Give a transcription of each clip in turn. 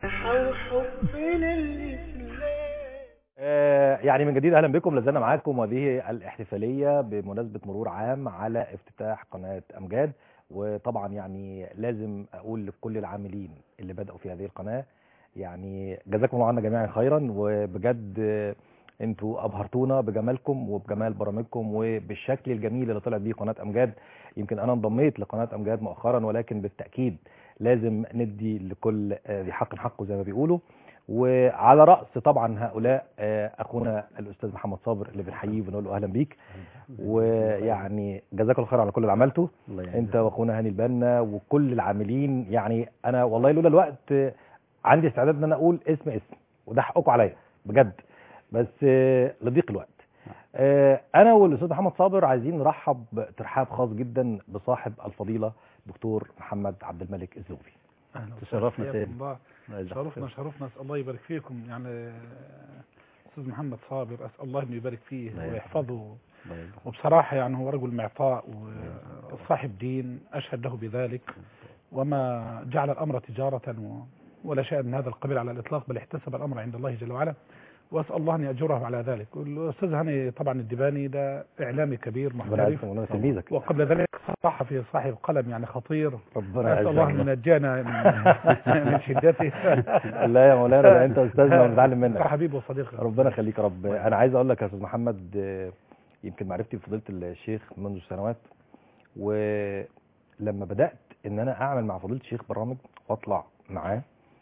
وحبنا الإسلام آه، يعني من جديد اهلا بكم لازلنا معاكم وهذه الاحتفاليه بمناسبه مرور عام على افتتاح قناه امجاد وطبعا يعني لازم اقول لكل العاملين اللي بداوا في هذه القناه يعني جزاكم الله عنا جميعا خيرا وبجد آه، انتوا ابهرتونا بجمالكم وبجمال برامجكم وبالشكل الجميل اللي طلعت بيه قناه امجاد يمكن انا انضميت لقناه امجاد مؤخرا ولكن بالتاكيد لازم ندي لكل آه، ذي حق حقه زي ما بيقولوا وعلى راس طبعا هؤلاء آه، اخونا الاستاذ محمد صابر اللي بنحييه وبنقول له اهلا بيك ويعني جزاك الله خير على كل اللي عملته الله يعزك. انت واخونا هاني البنا وكل العاملين يعني انا والله لولا الوقت آه، عندي استعداد ان انا اقول اسم اسم وده حقكم عليا بجد بس آه، لضيق الوقت آه، انا والاستاذ محمد صابر عايزين نرحب ترحاب خاص جدا بصاحب الفضيله دكتور محمد عبد الملك الزوبي اهلا تشرفنا وسهلا. سيدي. حياكم الله الله يجزاك شرفنا خير. شرفنا اسال الله يبارك فيكم يعني آه، استاذ محمد صابر اسال الله انه يبارك فيه الله يرحمه. ويحفظه الله يجزاك وبصراحه يعني هو رجل معطاء وصاحب دين اشهد له بذلك وما جعل الامر تجاره و- ولا شيء من هذا القبيل على الاطلاق بل احتسب الامر عند الله جل وعلا واسال الله ان ياجره على ذلك والاستاذ هاني طبعا الدباني ده اعلامي كبير ربنا محترف يعزكم وربنا تلميذك وقبل ذلك صحفي صاحب قلم يعني خطير ربنا اسال الله ان يعزك ينجينا من, من شدته لا يا مولانا ده انت استاذنا ونتعلم منك حبيبي وصديقي ربنا يخليك يا رب انا عايز اقول لك يا استاذ محمد آه، يمكن معرفتي بفضيله الشيخ منذ سنوات ولما بدات ان انا اعمل مع فضيله الشيخ برامج واطلع معاه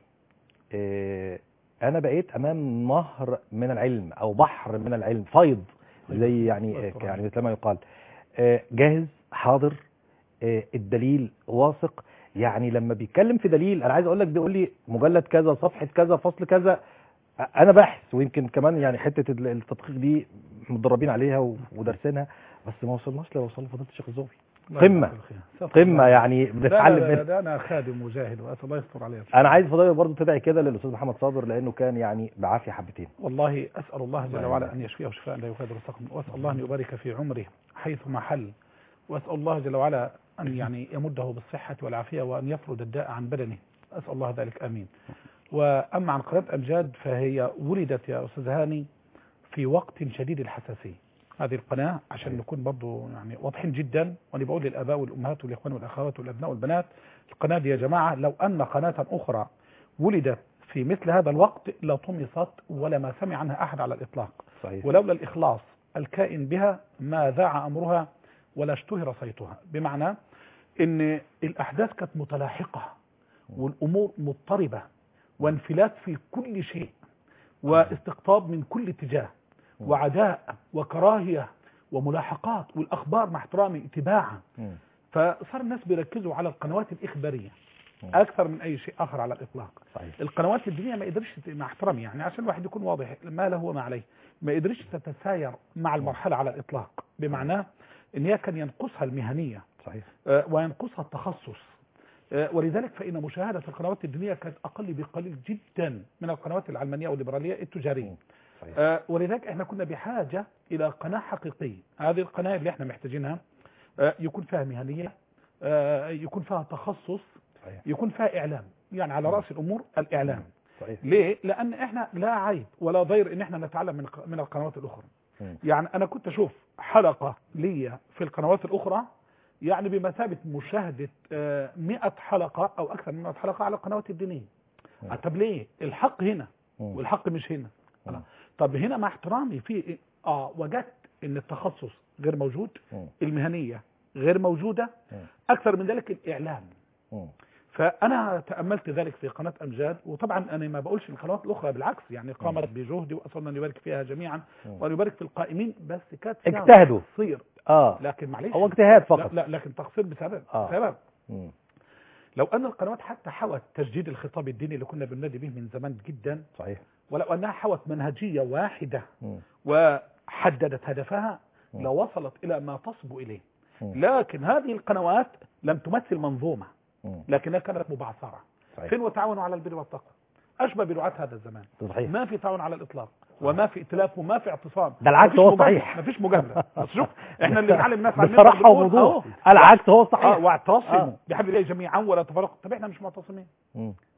آه، انا بقيت امام نهر من العلم او بحر من العلم فيض زي يعني آه، يعني مثل ما يقال آه، جاهز حاضر آه، الدليل واثق يعني لما بيتكلم في دليل انا عايز اقول لك بيقول لي مجلد كذا صفحه كذا فصل كذا انا باحث ويمكن كمان يعني حته ال- التدقيق دي متدربين عليها و- ودارسينها بس ما وصلناش لو وصل فضيله الشيخ الزوفي الله قمة. يجزاك الخير. قمه يعني لا بنتعلم لا, لا, منها لا انا خادم مجاهد واسال الله يستر عليه انا عايز فضيله برضه تدعي كده للاستاذ محمد صابر لانه كان يعني بعافيه حبتين والله اسال الله جل الله وعلا يبارك. ان يشفيه شفاء لا يغادر سقما واسال الله ان يبارك في عمره حيث ما حل واسال الله جل وعلا ان يعني يمده بالصحه والعافيه وان يفرد الداء عن بدنه اسال الله ذلك امين واما عن قناه امجاد فهي ولدت يا استاذ هاني في وقت شديد الحساسيه هذه القناه عشان أيوة. نكون برضو يعني واضحين جدا وانا بقول للاباء والامهات والاخوان والاخوات والابناء والبنات القناه دي يا جماعه لو ان قناه اخرى ولدت في مثل هذا الوقت لطمست ولا ما سمع عنها احد على الاطلاق صحيح ولولا الإخلاص الكائن بها ما ذاع أمرها ولا اشتهر صيتها بمعنى أن الأحداث كانت متلاحقة والأمور مضطربة وانفلات في كل شيء واستقطاب من كل اتجاه وعداء وكراهية وملاحقات والأخبار مع احترامي اتباعا مم. فصار الناس بيركزوا على القنوات الإخبارية مم. أكثر من أي شيء آخر على الإطلاق صحيح القنوات الدينية ما يقدرش ت- مع احترامي يعني عشان الواحد يكون واضح ما له وما عليه ما يقدرش تتساير مع المرحلة على الإطلاق بمعنى ان هي كان ينقصها المهنية صحيح آه، وينقصها التخصص آه، ولذلك فإن مشاهدة القنوات الدينية كانت أقل بقليل جدا من القنوات العلمانية والليبرالية التجارية صحيح آه، ولذلك احنا كنا بحاجة إلى قناة حقيقية هذه القناة اللي احنا محتاجينها آه، يكون فيها مهنية آه، يكون فيها تخصص صحيح يكون فيها إعلام يعني على رأس الأمور الإعلام صحيح ليه؟ لأن احنا لا عيب ولا ضير ان احنا نتعلم من من القنوات الأخرى مم. يعني أنا كنت أشوف حلقة لي في القنوات الأخرى يعني بمثابة مشاهدة آه، 100 حلقة أو أكثر من 100 حلقة على القنوات الدينية مم. آه، طب ليه؟ الحق هنا مم. والحق مش هنا مم. طب هنا مع احترامي في اه وجدت ان التخصص غير موجود مم. المهنية غير موجودة مم. أكثر من ذلك الإعلام مم. فانا تاملت ذلك في قناه امجاد وطبعا انا ما بقولش القنوات الاخرى بالعكس يعني قامت بجهد واسال ان يبارك فيها جميعا مم. وان يبارك في القائمين بس كانت فيها اجتهدوا. تقصير اه لكن معلش هو اجتهاد لا, فقط لا لكن تقصير بسبب آه. سبب مم. لو ان القنوات حتى حوت تجديد الخطاب الديني اللي كنا بننادي به من زمان جدا صحيح ولو انها حوت منهجيه واحده مم. وحددت هدفها مم. لوصلت الى ما تصبو اليه مم. لكن هذه القنوات لم تمثل منظومه مم. لكنها كانت مبعثره صحيح فين وتعاونوا على البر والتقوى اشبه برعاة هذا الزمان صحيح ما في تعاون على الاطلاق وما في ائتلاف وما في اعتصام ده العكس مفيش هو مجاملة، صحيح. مفيش مجامله بس شوف احنا اللي بنعلم الناس على بصراحه بنقول ووضوح أهو. العكس هو اه صحيح واعتصموا آه. بحبل الله جميعا ولا تفرقوا طب احنا مش معتصمين مم.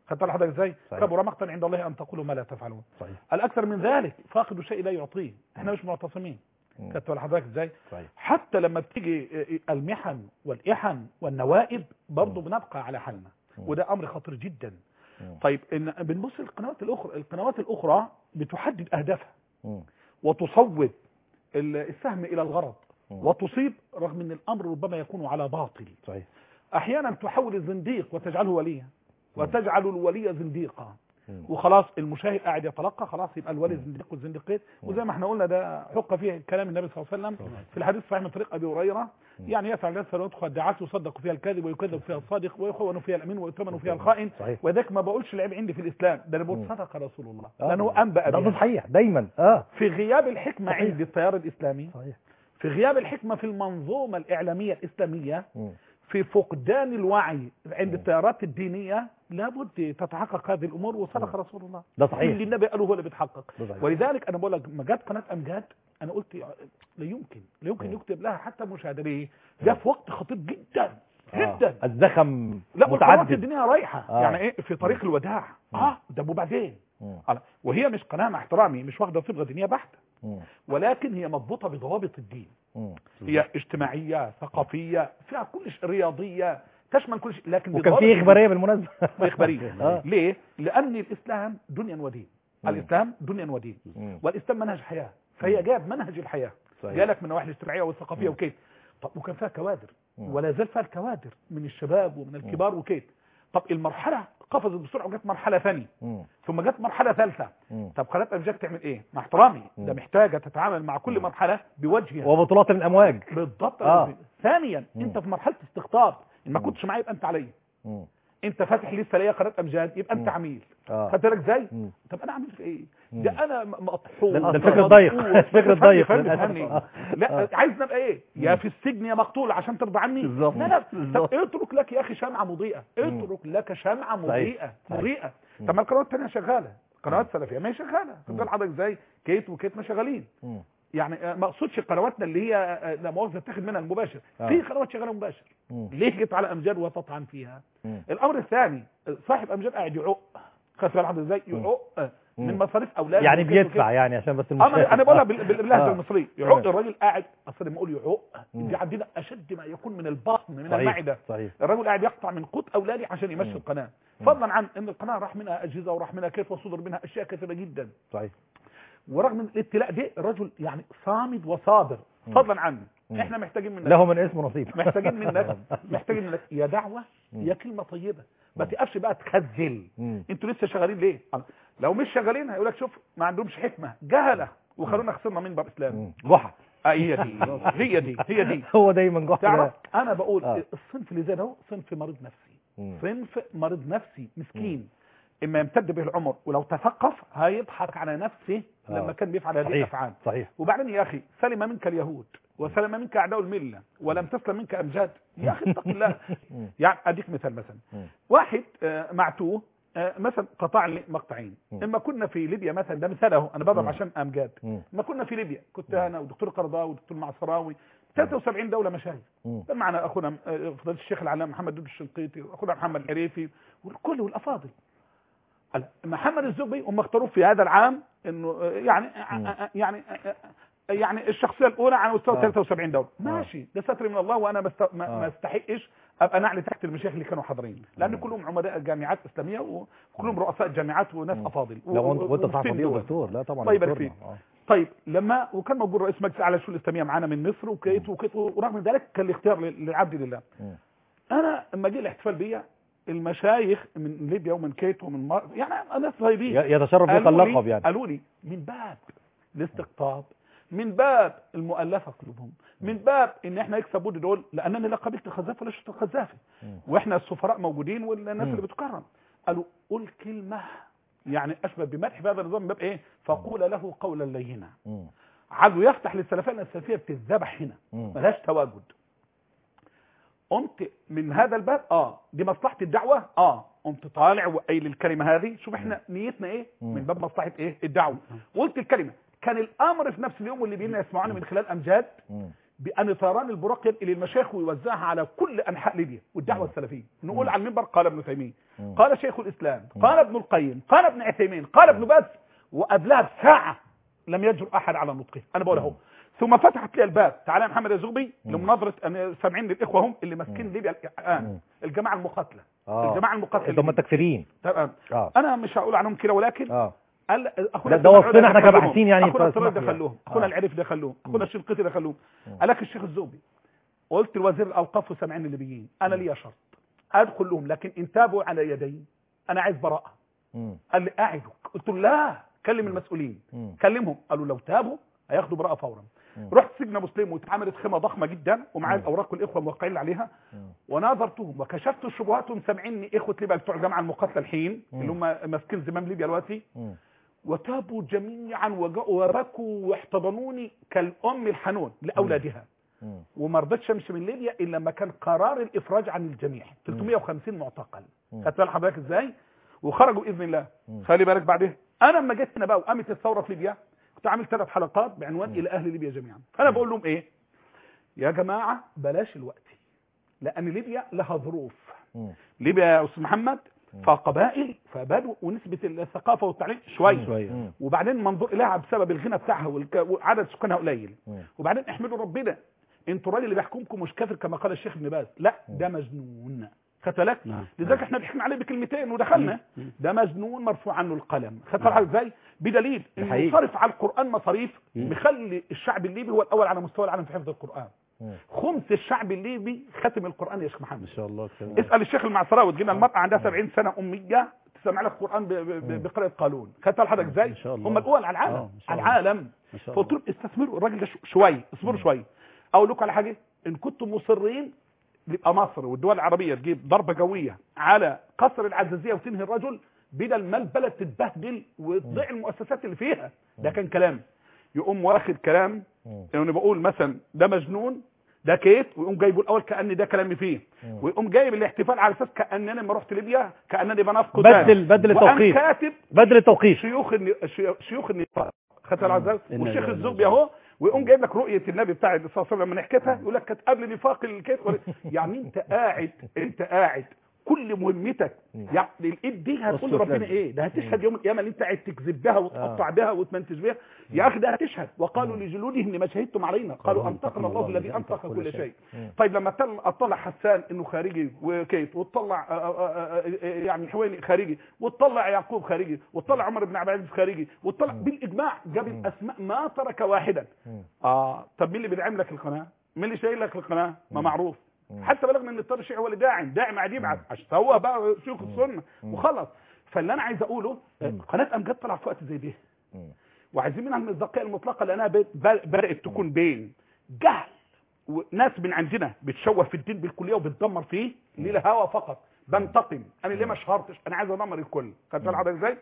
خدت بالك حضرتك ازاي صحيح. كبر مقتا عند الله ان تقولوا ما لا تفعلون صحيح الاكثر من ذلك فاقد شيء لا يعطيه احنا مش معتصمين مم. خدت بالك حضرتك ازاي صحيح حتى لما بتيجي المحن والإحن والنوائب برضه مم. بنبقى على حالنا مم. وده امر خطير جدا مم. طيب إن بنبص للقنوات الاخرى القنوات الاخرى بتحدد اهدافها مم. وتصوب ال- السهم الى الغرض مم. وتصيب رغم ان الامر ربما يكون على باطل صحيح احيانا تحول الزنديق وتجعله وليا وتجعل الولي زنديقا مم. وخلاص المشاهد قاعد يتلقى خلاص يبقى الولي مم. زنديق والزنديقين مم. وزي ما احنا قلنا ده حق فيه كلام النبي صلى الله عليه وسلم طبعا. في الحديث الصحيح من طريق ابي هريره مم. يعني يفعل الناس فيدخل الدعاة يصدق فيها الكاذب ويكذب فيها الصادق ويخون فيها الامين ويؤتمن فيها الخائن صحيح وذاك ما بقولش العيب عندي في الاسلام ده انا بقول مم. صدق رسول الله آه. لانه انبأ ده بها صحيح دايما اه في غياب الحكمه صحيح. عند التيار الاسلامي صحيح في غياب الحكمه في المنظومه الاعلاميه الاسلاميه مم. في فقدان الوعي عند مم. التيارات الدينيه لابد تتحقق هذه الامور وصدق مم. رسول الله ده اللي صحيح النبي قاله هو اللي بيتحقق ده صحيح ولذلك انا بقول لك ما جت قناه امجاد انا قلت لا يمكن لا يمكن مم. يكتب لها حتى مشاهده ليه ده في وقت خطير جدا آه. جدا الزخم لا والقنوات متعدد الدينيه رايحه آه. يعني ايه في طريق الوداع مم. اه ده وبعدين مم. آه. وهي مش قناه مع احترامي مش واخده صبغه دينيه بحته مم. ولكن هي مضبوطه بضوابط الدين مم. هي اجتماعيه ثقافيه فيها كل شيء رياضيه تشمل كل شيء لكن وكان بضوابط في الدين. اخباريه بالمناسبه وإخبارية آه. ليه؟ لأن الإسلام دنيا ودين مم. الإسلام دنيا ودين مم. والإسلام منهج حياة فهي جاب منهج الحياة صحيح. جالك من النواحي الاجتماعية والثقافية مم. وكيف طب وكان فيها كوادر مم. ولا زال فيها الكوادر من الشباب ومن الكبار وكيف طب المرحلة قفزت بسرعة وجت مرحلة ثانية مم. ثم جت مرحلة ثالثة مم. طب قناة أمجاد تعمل إيه؟ مع احترامي ده مم. محتاجة تتعامل مع كل مم. مرحلة بوجهها وبطولات من امواج بالضبط آه. ثانيا مم. انت في مرحلة استقطاب إن ما مم. كنتش معايا يبقى انت عليا مم. انت فاتح لسه ليا قناه امجاد يبقى انت مم. عميل اه خدت بالك ازاي مم. طب انا اعمل في ايه مم. ده انا م- مطحون ده مطحون، الفكر الضيق. مطحون. الفكر فهمني- الضيق فهمني- للأسف. فهمني. آه. لا آه. عايز نبقى ايه يا مم. في السجن يا مقتول عشان ترضى عني بالظبط. لا لا بالظبط. طب اترك لك يا اخي شمعه مضيئه مم. اترك لك شمعه مضيئه صحيح. مضيئه مم. طب ما القنوات الثانيه شغاله قنوات مم. سلفيه ما هي شغاله مم. خد حضرتك ازاي كيت وكيت ما شغالين مم. يعني آه، ما اقصدش قنواتنا اللي هي آه، لا مؤاخذه تاخد منها المباشر آه. في قنوات شغاله مباشر مم. ليه جيت على امجاد وتطعن فيها مم. الامر الثاني صاحب امجاد قاعد يعق خدت بالك حضرتك ازاي مم. يعق من مم. مصاريف اولاده يعني وكده بيدفع وكده. يعني عشان بس انا انا بقولها بال- بال- باللهجه آه. المصريه يعق تمام. الراجل قاعد اصل لما اقول يعق مم. دي عندنا اشد ما يكون من البطن من صحيح. المعده صحيح الراجل قاعد يقطع من قوت اولادي عشان يمشي مم. القناه مم. فضلا عن ان القناه راح منها اجهزه وراح منها كيف وصدر منها اشياء كثيره جدا صحيح ورغم من الابتلاء ده الرجل يعني صامد وصابر مم. فضلا عنه مم. احنا محتاجين منك له من اسمه نصيب محتاجين منك محتاجين منك يا دعوه مم. يا كلمه طيبه ما مم. تقفش بقى تخزل مم. انتوا لسه شغالين ليه لو مش شغالين هيقول لك شوف ما عندهمش حكمه جهله وخلونا خسرنا منبر اسلامي مم. جحا آه هي دي هي دي هي دي هو دايما جحا تعرف انا بقول آه. الصنف اللي زي ده هو صنف مريض نفسي مم. صنف مريض نفسي مسكين اما يمتد به العمر ولو تثقف هيضحك على نفسه آه. لما كان بيفعل هذه صحيح الافعال صحيح وبعدين يا اخي سلم منك اليهود وسلم منك اعداء المله ولم تسلم منك امجاد يا اخي اتق الله مم. يعني اديك مثال مثلا مم. واحد آه، معتوه آه، مثلا قطع لي مقطعين مم. اما كنا في ليبيا مثلا ده مثال اهو انا بضرب مم. عشان امجاد مم. لما كنا في ليبيا كنت مم. انا ودكتور قرضاوي ودكتور معصراوي 73 دوله مشاهد مم. كان معنا اخونا آه، فضيله الشيخ العلامه محمد دود الشنقيطي واخونا محمد الحريفي والكل والافاضل قال محمد الزغبي هم اختاروه في هذا العام انه آه، يعني مم. آه، آه، يعني آه، آه، يعني الشخصيه الاولى على مستوى آه. 73 دوله آه. ماشي ده ستر من الله وانا ما است- ما آه. ما استحقش ابقى نعلي تحت المشايخ اللي كانوا حاضرين لان مم. كلهم عمداء جامعات اسلاميه وكلهم رؤساء جامعات وناس مم. افاضل لا وانت وانت وفي صاحب الدول. دكتور لا طبعا الله يبارك دكتورنا. فيك. آه. طيب لما وكان موجود رئيس مجلس اعلى الشؤون الاسلاميه معانا من مصر وكيت وكيت ورغم من ذلك كان الاختيار لل- للعبد لله مم. انا لما جه الاحتفال بيا المشايخ من ليبيا ومن كيت ومن مر... يعني ناس طيبين ي- يتشرف بك قالوا لي- اللقب يعني قالوا لي من باب الاستقطاب من باب المؤلفه قلوبهم من باب ان احنا يكسب بود دول لانني لا قبلت الخزاف ولا شفت الخزافي مم. واحنا السفراء موجودين والناس مم. اللي بتكرم قالوا قل كلمه يعني اشبه بمدح في هذا النظام من باب ايه فقول له قولا لينا مم. عدو يفتح للسلفيه لان السلفيه بتتذبح هنا مم. ملهاش تواجد قمت من هذا الباب اه دي مصلحه الدعوه اه قمت طالع وقايل الكلمه هذه شوف احنا نيتنا ايه مم. من باب مصلحه ايه الدعوه قلت الكلمه كان الامر في نفس اليوم واللي بينا يسمعوني من خلال امجاد مم. بان طيران البراق ينقل المشايخ ويوزعها على كل انحاء ليبيا والدعوه مم. السلفيه نقول مم. على المنبر قال ابن تيميه مم. قال شيخ الاسلام مم. قال ابن القيم قال ابن عثيمين قال ابن باز وقبلها بساعه لم يجرؤ احد على نطقه انا بقول اهو مم. ثم فتحت لي الباب تعالى يا محمد الزغبي مم. لمناظره أنا سامعين للاخوه هم اللي ماسكين مم. ليبيا الان مم. الجماعه المقاتله اه الجماعه المقاتله اللي هم التكفيرين تمام اه انا مش هقول عنهم كده ولكن اه قال اخونا لا، ده السماعي وصفنا احنا دخلوهم. كباحثين يعني، اخونا فاسمح السراج لي. دخلوهم اخونا آه. العريف دخلوهم اخونا مم. الشنقيطي دخلوهم مم. قال لك الشيخ الزوبي قلت لوزير الاوقاف وسامعين الليبيين انا لي شرط ادخل لهم لكن ان تابوا على يدي انا عايز براءه مم. قال لي اعدك قلت له لا كلم المسؤولين مم. كلمهم قالوا لو تابوا هياخدوا براءه فورا مم. رحت سجن مسلم واتعملت خيمه ضخمه جدا ومعايا مم. الاوراق والاخوه موقعين عليها مم. وناظرتهم وكشفت الشبهات سامعيني اخوه ليبيا بتوع الجامعه المقاتله الحين مم. اللي هم ماسكين زمام ليبيا دلوقتي مم. وتابوا جميعا وجاءوا وبكوا واحتضنوني كالام الحنون لاولادها مم. وما رضيتش امشي من ليبيا الا لما كان قرار الافراج عن الجميع 350 معتقل مم. خدت بال حضرتك ازاي وخرجوا باذن الله مم. خلي بالك بعدين انا لما جيت هنا بقى وقامت الثوره في ليبيا كنت عامل ثلاث حلقات بعنوان مم. الى اهل ليبيا جميعا فانا بقول لهم ايه يا جماعه بلاش الوقت لان ليبيا لها ظروف مم. ليبيا يا استاذ محمد مم. فقبائل فبدو ونسبه الثقافه والتعليم شويه شوية. مم. وبعدين منظور لها بسبب الغنى بتاعها والك- وعدد سكانها قليل مم. وبعدين احمدوا ربنا انتوا الراجل اللي بيحكمكم مش كافر كما قال الشيخ ابن باز لا ده مجنون خدت بالك نعم. لذلك احنا ضحكنا عليه بكلمتين ودخلنا مم. ده مجنون مرفوع عنه القلم خدت نعم. بالك ازاي بدليل ده انه حقيقي. صرف على القران مصاريف مم. مخلي الشعب الليبي هو الاول على مستوى العالم في حفظ القران مم. خمس الشعب الليبي ختم القران يا شيخ محمد ما شاء الله كده. اسال الشيخ المعصراوي تجينا المرأة عندها 70 سنة أمية تسمع لك القرآن ب- ب- ب- بقراءة قانون خدت حضرتك ازاي إن شاء الله. هم الأول على العالم آه، إن شاء على الله. العالم ما شاء فقلت الله لهم استثمروا الراجل ده شو- شوية اصبروا شوية أقول لكم على حاجة إن كنتم مصرين يبقى مصر والدول العربية تجيب ضربة جوية على قصر العزازية وتنهي الرجل بدل ما البلد تتبهدل وتضيع المؤسسات اللي فيها ده كان كلام يقوم واخد كلام مم. يعني بقول مثلا ده مجنون ده كيت ويقوم جايبه الاول كان ده كلامي فيه مم. ويقوم جايب الاحتفال على اساس كانني لما رحت ليبيا كانني بنافق بدل بدل التوقيت كاتب بدل التوقيت شيوخ الن... شي- شيوخ النفاق خدت بالك ازاي إن والشيخ لا- الزغبي لا- اهو ويقوم جايب لك رؤيه النبي بتاع الرسول صلى الله عليه وسلم لما نحكيتها يقول لك كانت قبل نفاق الكيت ولا- يعني انت قاعد انت قاعد كل مهمتك مم. يعني الايد دي هتقول أصل ربنا فلان. ايه ده هتشهد يوم القيامه اللي انت قاعد تكذب بها وتقطع بها وتمنتج بها يا اخي ده هتشهد وقالوا لجلودهم ما شهدتم علينا قالوا انطقنا الله الذي انطق كل شيء مم. طيب لما طل- اطلع حسان انه خارجي وكيت وتطلع آه، آه، آه، آه، يعني الحويني خارجي وتطلع يعقوب خارجي وتطلع عمر بن عبد العزيز خارجي وتطلع بالاجماع جاب الاسماء ما ترك واحدا مم. اه طب مين اللي بيدعم لك القناه مين اللي شايل لك القناه ما مم. معروف مم. حتى بلغنا ان الطار الشيعي هو اللي داعم داعم قاعد يبعت عشان هو بقى شيوخ السنه مم. وخلص فاللي انا عايز اقوله آه، مم. قناه امجاد طلع في وقت زي ده مم. وعايزين منها المصداقيه المطلقه لانها بد- ب- بدات تكون بين جهل وناس من عندنا بتشوه في الدين بالكليه وبتدمر فيه للهوى فقط بنتقم انا ليه ما شهرتش انا عايز ادمر الكل خدت بالك حضرتك ازاي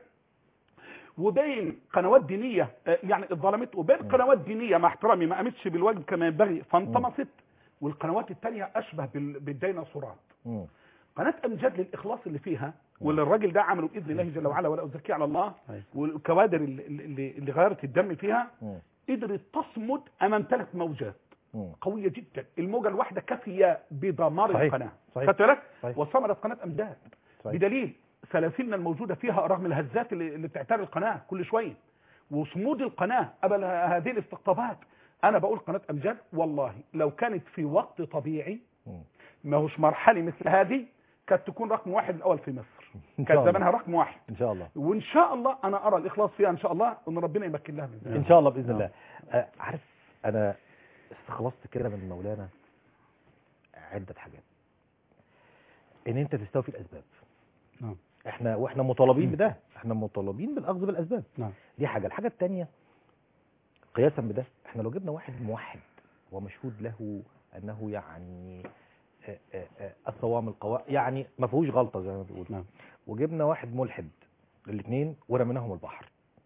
وبين قنوات دينيه آه، يعني اتظلمت وبين قنوات دينيه مع احترامي ما قامتش بالواجب كما ينبغي فانطمست والقنوات الثانيه اشبه بال- بالديناصورات مم. قناه امجاد للاخلاص اللي فيها واللي الراجل ده عمله باذن الله جل وعلا ولا ازكي على الله أيوة. والكوادر اللي, اللي, اللي غيرت الدم فيها مم. قدرت تصمد امام ثلاث موجات مم. قويه جدا الموجه الواحده كافيه بدمار صحيح. القناه صحيح. خدت بالك صحيح. وصمدت قناه امجاد صحيح. بدليل سلاسلنا الموجوده فيها رغم الهزات اللي, اللي بتعتري القناه كل شويه وصمود القناه قبل ه- هذه الاستقطابات انا بقول قناه امجاد والله لو كانت في وقت طبيعي مم. ما هوش مرحله مثل هذه كانت تكون رقم واحد الاول في مصر إن شاء كان الله. زمانها رقم واحد ان شاء الله وان شاء الله انا ارى الاخلاص فيها ان شاء الله ان ربنا يمكن لها من ذلك ان شاء الله باذن الله آه، عارف انا استخلصت كده من مولانا عده حاجات ان انت تستوفي الاسباب نعم احنا واحنا مطالبين بده احنا مطالبين بالاخذ بالاسباب نعم دي حاجه الحاجه الثانيه قياسا بده احنا لو جبنا واحد موحد ومشهود له انه يعني آه، آه، آه، الصوام القواء يعني ما فيهوش غلطه زي ما بيقولوا نعم وجبنا واحد ملحد الاثنين ورميناهم البحر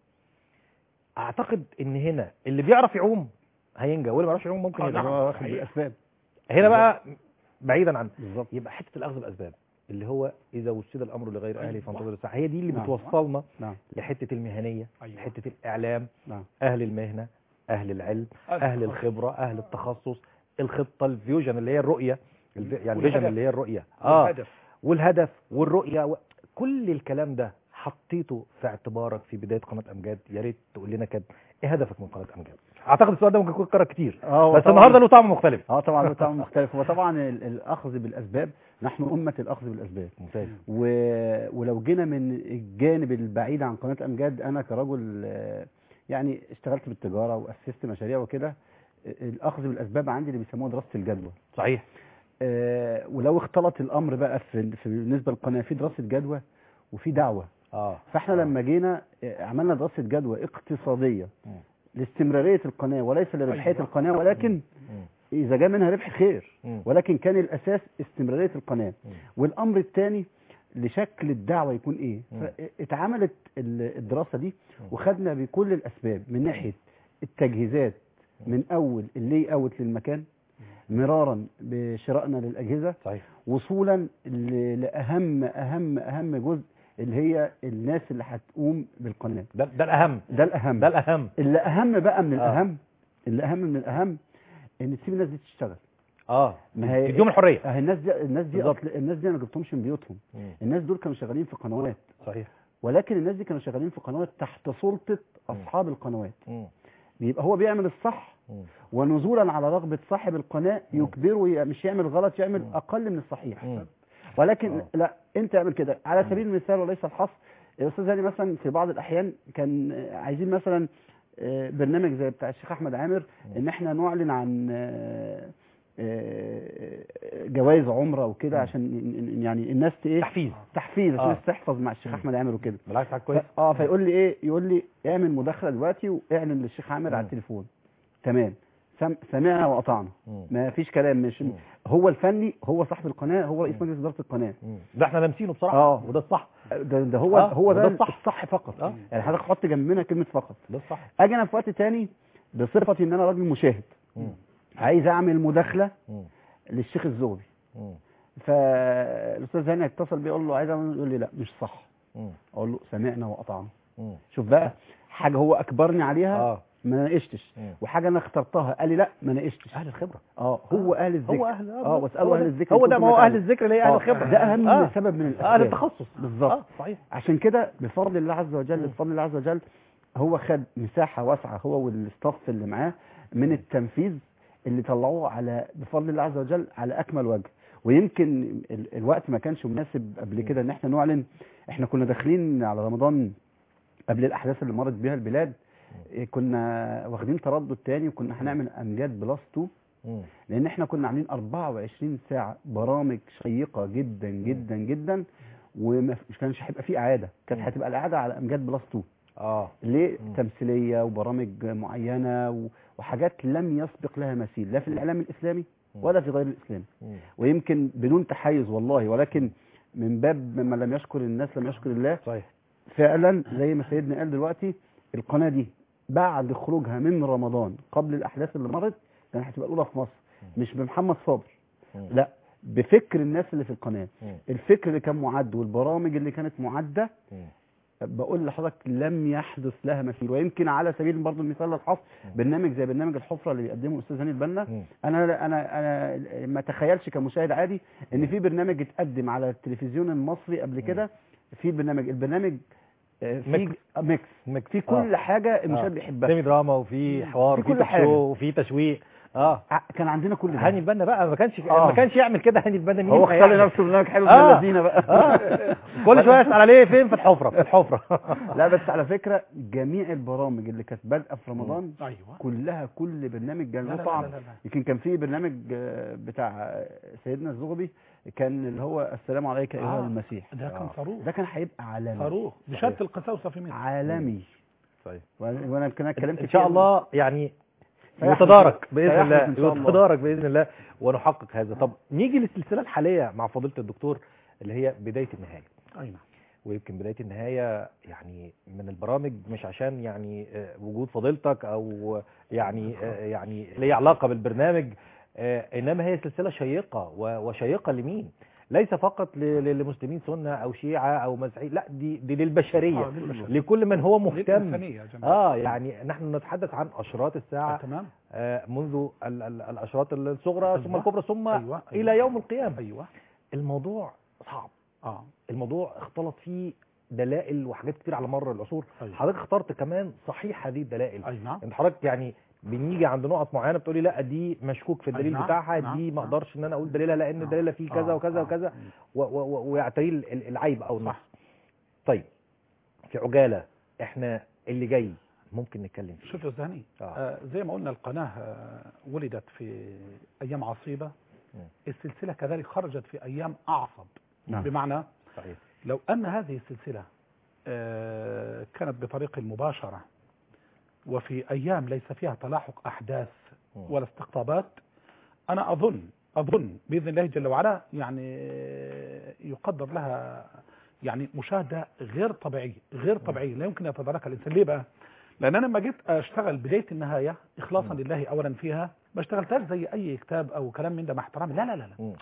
اعتقد ان هنا اللي بيعرف يعوم هينجى واللي ما بيعرفش يعوم ممكن آه، يغرق. نعم. واخد صحيح. بالاسباب هنا بقى بعيدا عن بالظبط يبقى حته الاخذ بالاسباب اللي هو اذا وسد الامر لغير اهله أيوة. فانتظر الساعه هي دي اللي نعم. بتوصلنا نعم لحته المهنيه أيوة. لحته الاعلام نعم اهل المهنه اهل العلم اهل الخبره اهل التخصص الخطه الفيوجن اللي هي الرؤيه الف- يعني والهدف. الفيجن اللي هي الرؤيه اه والهدف. والهدف والرؤيه و... كل الكلام ده حطيته في اعتبارك في بدايه قناه امجاد يا ريت تقول لنا كده ايه هدفك من قناه امجاد اعتقد السؤال ده ممكن يكون اتكرر كتير اه بس طبعاً- النهارده له طعم مختلف اه طبعا له طعم مختلف هو طبعا ال- الاخذ بالاسباب نحن امه الاخذ بالاسباب ممتاز و... ولو جينا من الجانب البعيد عن قناه امجاد انا كرجل آه، يعني اشتغلت بالتجاره واسست مشاريع وكده آه، الاخذ بالاسباب عندي اللي بيسموها دراسه الجدوى صحيح آه، ولو اختلط الامر بقى في في بالنسبه للقناه في دراسه جدوى وفي دعوه اه فاحنا آه. لما جينا آه، عملنا دراسه جدوى اقتصاديه مم. لاستمراريه القناه وليس لربحيه أيوة. القناه ولكن مم. اذا جاء منها ربح خير مم. ولكن كان الاساس استمراريه القناه مم. والامر الثاني لشكل الدعوه يكون ايه مم. فاتعملت ال- الدراسه دي مم. وخدنا بكل الاسباب من ناحيه التجهيزات من اول اللي اوت للمكان مرارا بشرائنا للاجهزه صحيح وصولا ل- لاهم اهم اهم جزء اللي هي الناس اللي هتقوم بالقناه ده ده الاهم ده الاهم ده الاهم اللي اهم بقى من آه. الاهم اللي اهم من الاهم ان تسيب الناس دي تشتغل اه ما هي تديهم الحريه اه الناس دي الناس دي بالظبط. أصل الناس دي انا ما جبتهمش من بيوتهم مم. الناس دول كانوا شغالين في قنوات صحيح ولكن الناس دي كانوا شغالين في قنوات تحت سلطه اصحاب القنوات مم. بيبقى هو بيعمل الصح مم. ونزولا على رغبه صاحب القناه مم. يجبره ي- مش يعمل غلط يعمل مم. اقل من الصحيح مم. ولكن آه. لا انت اعمل كده على سبيل المثال وليس الحصر الاستاذ هاني مثلا في بعض الاحيان كان آه، عايزين مثلا آه، برنامج زي بتاع الشيخ احمد عامر ان احنا نعلن عن آه، آه، جوائز عمره وكده مم. عشان ن- ن- يعني الناس ت- ايه تحفيز تحفيز عشان آه. الناس تحفظ مع الشيخ مم. احمد عامر وكده بالعكس حاجه ف- كويس اه فيقول لي ايه يقول لي اعمل مداخله دلوقتي واعلن للشيخ عامر مم. على التليفون تمام سم- سمعنا واطعنا مم. ما فيش كلام مش مم. هو الفني هو صاحب القناه هو رئيس مم. مجلس اداره القناه مم. ده احنا لامسينه بصراحه آه. وده الصح ده, ده هو آه، هو وده ده الصح. الصح فقط آه. يعني حضرتك حط جنبنا كلمه فقط ده الصح اجي انا في وقت تاني بصفتي ان انا راجل مشاهد مم. عايز اعمل مداخله مم. للشيخ الزغبي مم. فالاستاذ هاني اتصل بيه يقول له عايز اعمل يقول لي لا مش صح مم. اقول له سمعنا واطعنا مم. شوف بقى حاجه هو اكبرني عليها اه ما ناقشتش مم. وحاجه انا اخترتها قال لي لا ما ناقشتش اهل الخبره اه هو اهل الذكر هو اهل اه واسالوا هو اهل ده. الذكر هو إن ده كنتم ما هو اهل تعلمون. الذكر اللي هي اهل آه، الخبره ده اهم آه. سبب من اهل الاسباب التخصص بالظبط اه صحيح عشان كده بفضل الله عز وجل مم. بفضل الله عز وجل هو خد مساحه واسعه هو والاستاف اللي معاه من التنفيذ اللي طلعوه على بفضل الله عز وجل على اكمل وجه ويمكن ال- الوقت ما كانش مناسب قبل كده ان احنا نعلن احنا كنا داخلين على رمضان قبل الاحداث اللي مرت بيها البلاد إيه، كنا واخدين تردد تاني وكنا هنعمل امجاد بلس 2 مم. لان احنا كنا عاملين 24 ساعه برامج شيقه جدا جدا جدا وما ف- مش كانش هيبقى فيه اعاده كانت مم. هتبقى الاعاده على امجاد بلس 2 اه ليه مم. تمثيليه وبرامج معينه و- وحاجات لم يسبق لها مثيل لا في الاعلام الاسلامي مم. ولا في غير الاسلامي مم. ويمكن بدون تحيز والله ولكن من باب من لم يشكر الناس لم يشكر الله صحيح فعلا زي ما سيدنا قال دلوقتي القناه دي بعد خروجها من رمضان قبل الاحداث اللي مرت كانت هتبقى الاولى في مصر مش بمحمد صابر مم. لا بفكر الناس اللي في القناه مم. الفكر اللي كان معد والبرامج اللي كانت معده مم. بقول لحضرتك لم يحدث لها مثيل ويمكن على سبيل برضه المثال للحصر برنامج زي برنامج الحفره اللي بيقدمه الاستاذ هاني البنا مم. انا انا انا ما تخيلش كمشاهد عادي ان في برنامج اتقدم على التلفزيون المصري قبل كده في برنامج البرنامج آه، في ميكس. آه، ميكس ميكس. في كل آه. حاجه المشاهد آه. بيحبها سيمي دراما وفي حوار في وفي كل توك حاجة. شو وفي تشويق اه ع- كان عندنا كل ده هاني البنا بقى ما كانش آه. ما كانش يعمل كده هاني البنا مين هو هيعمل؟ اختار لنفسه برنامج حلو من آه. الذين بقى اه كل شويه يسال عليه فين في الحفره في الحفره لا بس على فكره جميع البرامج اللي كانت بادئه في رمضان ايوه كلها كل برنامج كان لا له لا طعم لا لا لا. يمكن كان في برنامج آه، بتاع آه، سيدنا الزغبي كان اللي هو السلام عليك ايها آه. المسيح ده كان آه. صاروخ ده كان هيبقى عالمي صاروخ بشهاده القساوسه في مصر عالمي طيب وانا وأنا يمكن أنا اتكلمت ان شاء كتير. الله يعني سيحدث- يتدارك باذن سيحدث الله إن شاء الله. يتدارك باذن الله ونحقق هذا طب نيجي للسلسله الحاليه مع فضيله الدكتور اللي هي بدايه النهايه اي نعم ويمكن بدايه النهايه يعني من البرامج مش عشان يعني آه، وجود فضيلتك او يعني آه، يعني ليه علاقه بالبرنامج آه، انما هي سلسله شيقه و- وشيقه لمين؟ ليس فقط ل- ل- للمسلمين سنه او شيعه او مسيحيين لا دي دي للبشريه آه، للبشرية. لكل من هو مهتم للإنسانية يا جماعة. اه يعني نحن نتحدث عن اشراط آه، الساعه تمام آه منذ ال- ال- الاشراط الصغرى ثم أيوة. الكبرى ثم أيوة، أيوة. الى يوم القيامه ايوه الموضوع صعب اه الموضوع اختلط فيه دلائل وحاجات كتير على مر العصور أيوة. حضرتك اخترت كمان صحيح هذه الدلائل اي نعم انت حضرتك يعني بنيجي عند نقط معينه بتقولي لا دي مشكوك في أي الدليل نعم، بتاعها نعم، دي ما نعم. اقدرش ان انا اقول دليلها لان نعم. دليلها فيه كذا آه، وكذا آه. وكذا و- و- و- ويعتريه ال- ال- العيب او النقص صح طيب في عجاله احنا اللي جاي ممكن نتكلم فيه شوف يا زهني آه. آه زي ما قلنا القناة آه ولدت في أيام عصيبة مم. السلسلة كذلك خرجت في أيام أعصب نعم. بمعنى صحيح لو أن هذه السلسلة آه كانت بطريق المباشرة وفي أيام ليس فيها تلاحق أحداث مم. ولا استقطابات أنا أظن أظن بإذن الله جل وعلا يعني يقدر لها يعني مشاهدة غير طبيعية غير طبيعية لا يمكن يتداركها الإنسان ليه بقى؟ لأن أنا لما جيت أشتغل بداية النهاية إخلاصا مم. لله أولا فيها ما اشتغلتهاش زي أي كتاب أو كلام من ده مع احترامي لا لا لا لا مم.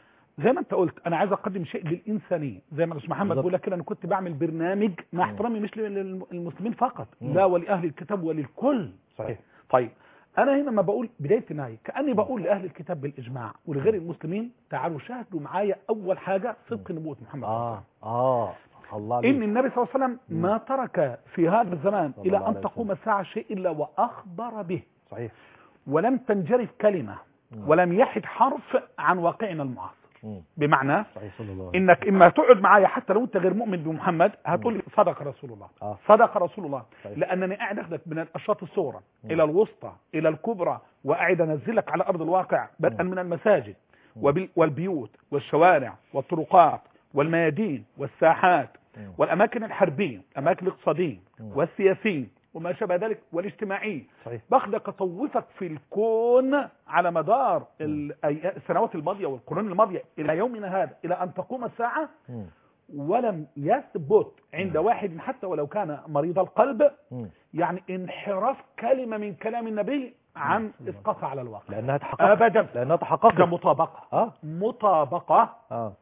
زي ما انت قلت انا عايز اقدم شيء للانسانيه زي ما الاستاذ محمد بالظبط. بيقول لك كده انا كنت بعمل برنامج مع مم. احترامي مش للمسلمين فقط مم. لا ولاهل الكتاب وللكل صحيح طيب انا هنا لما بقول بدايه النهايه كاني بقول لاهل الكتاب بالاجماع ولغير المسلمين تعالوا شاهدوا معايا اول حاجه صدق نبوه محمد صلى الله عليه اه وسلم. اه الله عليك ان النبي صلى الله عليه وسلم مم. ما ترك في هذا الزمان صلى الى الله عليه ان تقوم الساعه شيء الا واخبر به صحيح ولم تنجرف كلمه مم. ولم يحد حرف عن واقعنا المعاصر مم. بمعنى صحيح صلى الله عليه انك اما تقعد معايا حتى لو انت غير مؤمن بمحمد هتقول لي صدق رسول الله اه صدق رسول الله صحيح. لانني قاعد اخدك من الاشراط الصغرى مم. الى الوسطى الى الكبرى وقاعد انزلك على ارض الواقع بدءا مم. من المساجد مم. وبال- والبيوت والشوارع والطرقات والميادين والساحات مم. والاماكن الحربيه الاماكن الاقتصاديه مم. والسياسيه وما شابه ذلك والاجتماعي صحيح باخدك اطوفك في الكون على مدار ال- أي- السنوات الماضيه والقرون الماضيه الى يومنا هذا الى ان تقوم الساعه مم. ولم يثبت عند مم. واحد حتى ولو كان مريض القلب مم. يعني انحراف كلمه من كلام النبي عن مم. اسقاطها على الواقع لانها تحققت ابدا لانها تحققت ده مطابقه اه مطابقه اه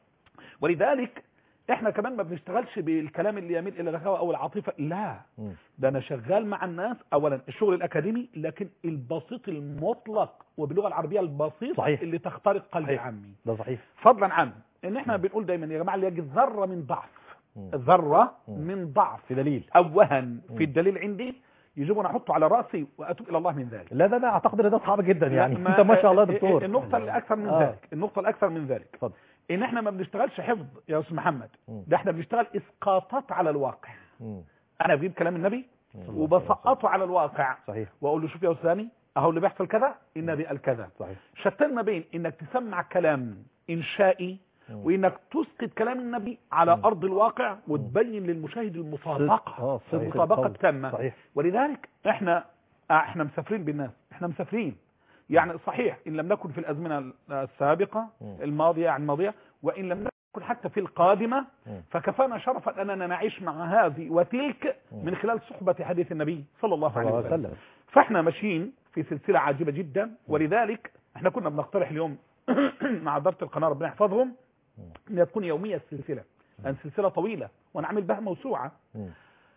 ولذلك احنا كمان ما بنشتغلش بالكلام اللي يميل الى الغثاوه او العاطفه لا مم. ده انا شغال مع الناس اولا الشغل الاكاديمي لكن البسيط المطلق وباللغه العربيه البسيط صحيح. اللي تخترق قلب صحيح. عمي ده صحيح فضلا عن ان احنا مم. بنقول دايما يا جماعه اللي يجد ذره من ضعف مم. ذره مم. من ضعف في دليل او وهن مم. في الدليل عندي يجب ان احطه على راسي واتوب الى الله من ذلك لا ده ده اعتقد ان ده صعب جدا يعني لا، انت ما شاء الله يا آه، دكتور النقطه الاكثر من آه. ذلك النقطه الاكثر من ذلك اتفضل ان احنا ما بنشتغلش حفظ يا استاذ محمد مم. ده احنا بنشتغل اسقاطات على الواقع مم. انا بجيب كلام النبي مم. وبسقطه على الواقع صحيح واقول له شوف يا استاذي اهو اللي بيحصل كذا النبي قال كذا صحيح شتان ما بين انك تسمع كلام انشائي مم. وانك تسقط كلام النبي على مم. ارض الواقع وتبين للمشاهد المطابقه اه صدق المطابقه قول. التامه صحيح ولذلك احنا احنا مسافرين بالناس احنا مسافرين يعني صحيح ان لم نكن في الازمنه السابقه مم. الماضيه يعني الماضيه وان لم نكن حتى في القادمه مم. فكفانا شرفا اننا نعيش مع هذه وتلك مم. من خلال صحبه حديث النبي صلى الله صلى عليه الله عليه وسلم وسلم فاحنا ماشيين في سلسله عجيبه جدا ولذلك احنا كنا بنقترح اليوم مع اداره القناه ربنا يحفظهم انها تكون يوميه السلسله لان سلسله طويله ونعمل بها موسوعه مم.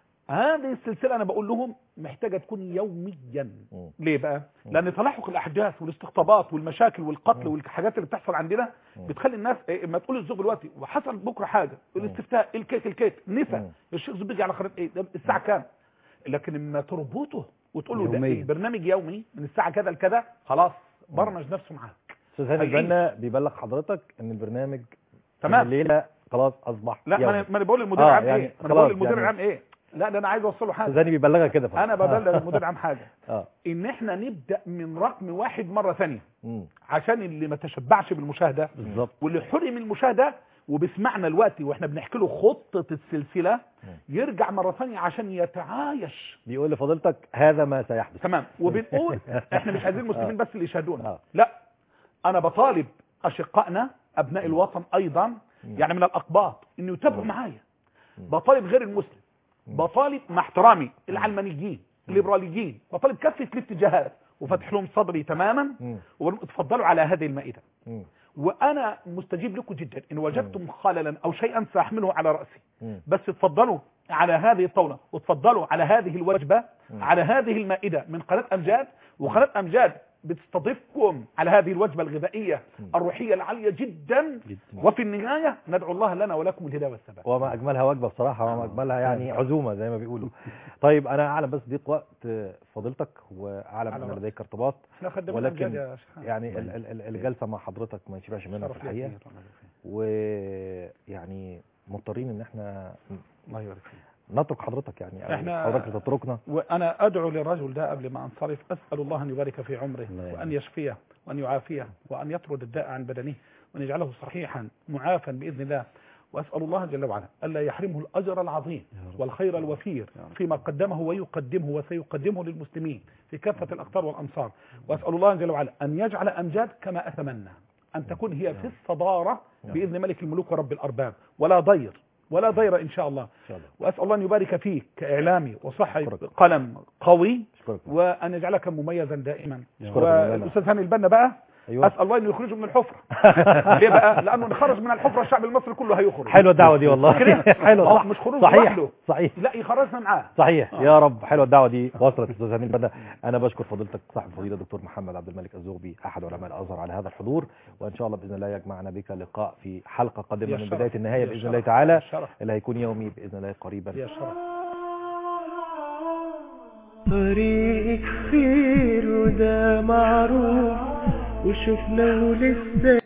هذه السلسله انا بقول لهم محتاجه تكون يوميا مم. ليه بقى مم. لان تلاحق الاحداث والاستقطابات والمشاكل والقتل مم. والحاجات اللي بتحصل عندنا مم. بتخلي الناس إيه، اما تقول للزوج دلوقتي وحصل بكره حاجه الاستفتاء الكيك الكيك نسى مم. الشيخ زوج بيجي على خريطه ايه ده الساعه كام لكن اما تربطه وتقول له ده يوميا. البرنامج يومي من الساعه كذا لكذا خلاص برمج نفسه معاك استاذ هاني هيعيش. البنا بيبلغ حضرتك ان البرنامج تمام. من الليله خلاص اصبح لا ما يومي. انا ما انا بقول للمدير آه، العام يعني ايه ما انا خلاص، بقول للمدير يعني- العام ايه لا ده انا عايز اوصل له استاذ حاجه هاني بيبلغك كده فعلا. انا ببلغ المدير العام حاجه اه ان احنا نبدا من رقم واحد مره ثانيه مم. عشان اللي ما تشبعش بالمشاهده بالظبط واللي حرم المشاهده وبيسمعنا الوقت واحنا بنحكي له خطه السلسله يرجع مره ثانيه عشان يتعايش بيقول لفضيلتك هذا ما سيحدث تمام وبنقول احنا مش عايزين المسلمين بس اللي يشاهدونا آه. لا انا بطالب اشقائنا ابناء الوطن ايضا مم. يعني من الاقباط انه يتابعوا معايا مم. بطالب غير المسلم مم. بطالب مع احترامي العلمانيين الليبراليين بطالب كافه الاتجاهات وفتح لهم صدري تماما مم. وتفضلوا على هذه المائده مم. وانا مستجيب لكم جدا ان وجدتم خللا او شيئا ساحمله على راسي مم. بس اتفضلوا على هذه الطاوله وتفضلوا على هذه الوجبه مم. على هذه المائده من قناه امجاد وقناه امجاد بتستضيفكم على هذه الوجبه الغذائيه مم. الروحيه العاليه جدا جدا. وفي النهايه ندعو الله لنا ولكم الهدايه والثبات وما اجملها وجبه بصراحه وما اجملها يعني عزومه زي ما بيقولوا طيب انا اعلم بس ضيق وقت فضيلتك واعلم على ان وقت. لديك ارتباط احنا خدمنا ولكن امجاد يا شيخ يعني ال- ال- ال- الجلسه مع حضرتك ما يشبعش منها في شرف لي الحقيقه كتير. ويعني مضطرين ان احنا الله يبارك فيك نترك حضرتك يعني أو إحنا- حضرتك تتركنا وانا ادعو للرجل ده قبل ما انصرف اسال الله ان يبارك في عمره الله يبارك. وان يشفيه وان يعافيه وان يطرد الداء عن بدنه وان يجعله صحيحا معافا باذن الله واسال الله جل وعلا الا يحرمه الاجر العظيم يا رب. والخير الوفير يا رب. فيما قدمه ويقدمه وسيقدمه للمسلمين في كافه الاقطار والامصار واسال الله جل وعلا ان يجعل امجاد كما اتمنى ان تكون هي في الصداره يا باذن ملك الملوك ورب الارباب ولا ضير ولا ضير ان شاء الله ان شاء الله واسال الله ان يبارك فيك كاعلامي وصحي أشكرك. قلم قوي اشكرك وان يجعلك مميزا دائما أشكرك يا مولانا. والاستاذ هاني البنا بقى ايوه اسال الله انه يخرجه من الحفره ليه بقى لانه ان خرج من الحفره الشعب المصري كله هيخرج حلوه الدعوه دي والله كده؟ حلوه هو صح مش خروج صحيح لوحده. صحيح لا يخرجنا معاه صحيح آه. يا رب حلوه الدعوه دي وصلت استاذ هاني البنا انا بشكر فضيلتك صاحب الفضيله دكتور محمد عبد الملك الزغبي احد علماء الازهر على هذا الحضور وان شاء الله باذن الله يجمعنا بك لقاء في حلقه قادمه يا من شرف. بدايه النهايه يا باذن شرف. الله تعالى يا شرف اللي هيكون يومي باذن الله قريبا يا شرف طريق كتير وده معروف وشفناه لسه